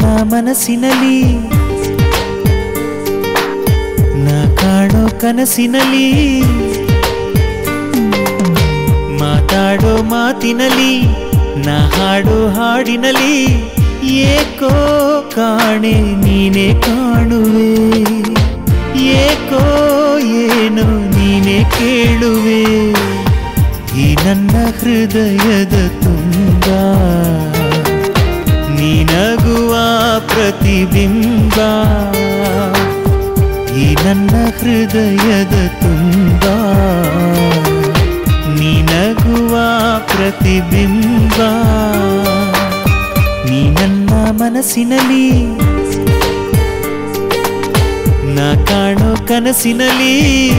ಮನಸ್ಸಿನಲ್ಲಿ ನಾ ಕಾಣೋ ಕನಸಿನಲ್ಲಿ ಮಾತಾಡೋ ಮಾತಿನಲ್ಲಿ ನಾ ಹಾಡೋ ಹಾಡಿನಲ್ಲಿ ಏಕೋ ಕಾಣೆ ನೀನೆ ಕಾಣುವೆ ಏಕೋ ಏನೋ ನೀನೆ ಕೇಳುವೆ ಈ ನನ್ನ ಹೃದಯದ ತುಂಬ ನೀನಗುವ ಪ್ರತಿಬಿಂಬ ಈ ನನ್ನ ಹೃದಯದ ತುಂಬ ನೀನಗುವ ಪ್ರತಿಬಿಂಬ ನೀ ನನ್ನ ಮನಸ್ಸಿನಲ್ಲಿ ನಾ ಕಾಣೋ ಕನಸಿನಲ್ಲಿ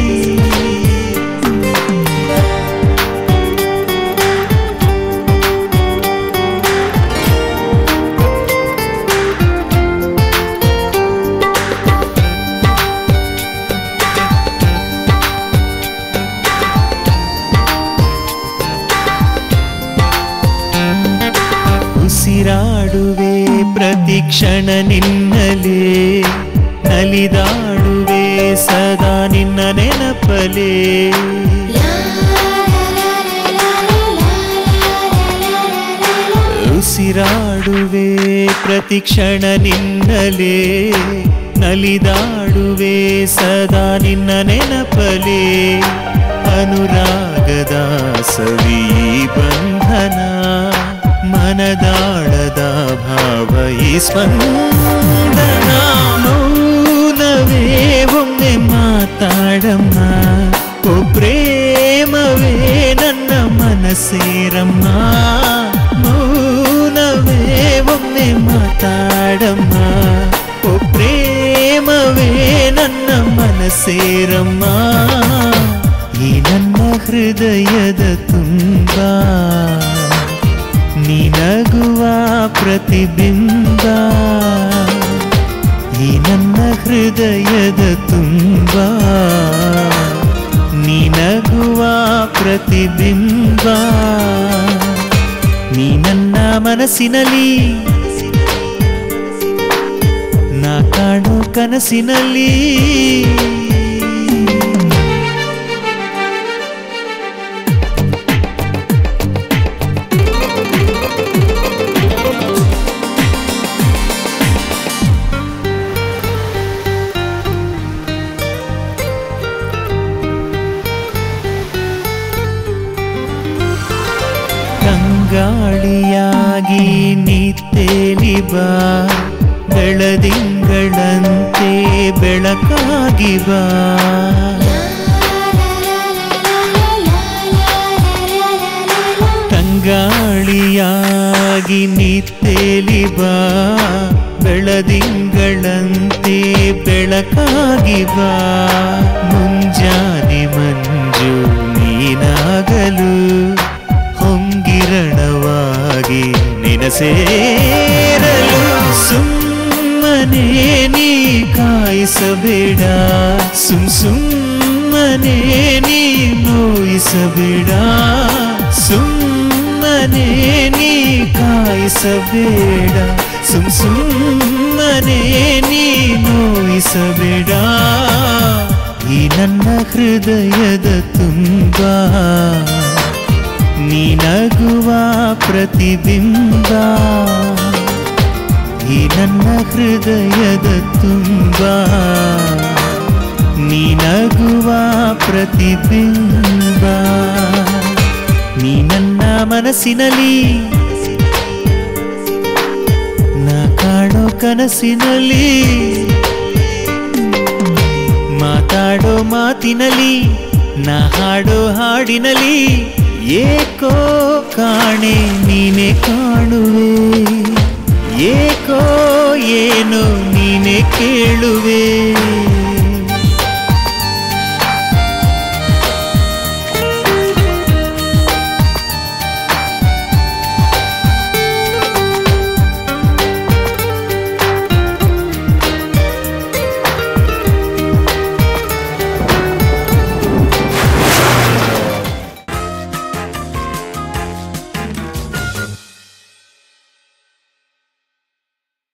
ಉಸಿರಾಡುವೆ ಪ್ರತಿ ಕ್ಷಣ ನಿನ್ನಲೇ ನಲಿದಾಡುವೆ ಸದಾ ನಿನ್ನ ನೆನಪಲೇ ಉಸಿರಾಡುವೆ ಪ್ರತಿ ಕ್ಷಣ ನಿನ್ನಲೇ ನಲಿದಾಡುವೆ ಸದಾ ನಿನ್ನ ನೆನಪಲೇ ಅನುರಾಗದ ಸವಿ ಬಂಧನ ಮನದಾಳದ ಭಾವ ಈ ಸ್ಪಂದನ ಮೌನವೇ ಒಮ್ಮೆ ಮಾತಾಡಮ್ಮ ಓ ಪ್ರೇಮವೇ ನನ್ನ ಮನಸ್ಸೇರಮ್ಮ ಮೌನವೇ ಒಮ್ಮೆ ಮಾತಾಡಮ್ಮ ಓ ಪ್ರೇಮವೇ ನನ್ನ ಮನಸ್ಸೇರಮ್ಮ ಈ ನನ್ನ ಹೃದಯದ ತುಂಬ ನೀನಗುವ ಪ್ರತಿಬಿಂಬ ಈ ನನ್ನ ಹೃದಯದ ತುಂಬ ನೀನಗುವ ಪ್ರತಿಬಿಂಬ ನೀ ನನ್ನ ಮನಸ್ಸಿನಲ್ಲಿ ನಾ ಕಾಣೋ ಕನಸಿನಲ್ಲಿ ಕಂಗಾಳಿಯಾಗಿ ನಿತ್ತೇಲಿ ಬಾ ಬೆಳದಿಂಗಳಂತೆ ಬೆಳಕಾಗಿ ಬಾ ತಂಗಾಳಿಯಾಗಿ ನಿತ್ತೇಲಿ ಬಾ ಬೆಳದಿಂಗಳಂತೆ ಬೆಳಕಾಗಿ ಬಾ ಮುಂಜಾನೆ ಮಂಜು ನೀನಾಗಲು ಹೊಂಗಿರಣವಾಗಿ ನೆನಸೇರಲು ಸುಮ್ಮನೆ ನೀ ಕಾಯಿಸಬೇಡ ಸುಮ್ ಸುಮ್ಮನೆ ನೀ ನೋಯಿಸಬೇಡ ಸುಮ್ಮನೆ ನೀ ಕಾಯಿಸಬೇಡ ಸುಮ್ ಸುಮ್ಮನೆ ನೀ ನೋಯಿಸಬೇಡ ಈ ನನ್ನ ಹೃದಯದ ತುಂಬ ನೀನಗುವ ಪ್ರತಿಬಿಂಬ ಈ ನನ್ನ ಹೃದಯದ ತುಂಬ ನೀನಗುವ ಪ್ರತಿಬಿಂಬ ನೀ ನನ್ನ ಮನಸ್ಸಿನಲ್ಲಿ ನಾ ಕಾಣೋ ಕನಸಿನಲ್ಲಿ ಮಾತಾಡೋ ಮಾತಿನಲ್ಲಿ ನಾ ಹಾಡೋ ಹಾಡಿನಲ್ಲಿ ಏಕೋ ಕಾಣೆ ನೀನೆ ಕಾಣುವೆ ಏಕೋ ಏನೋ ನೀನೆ ಕೇಳುವೆ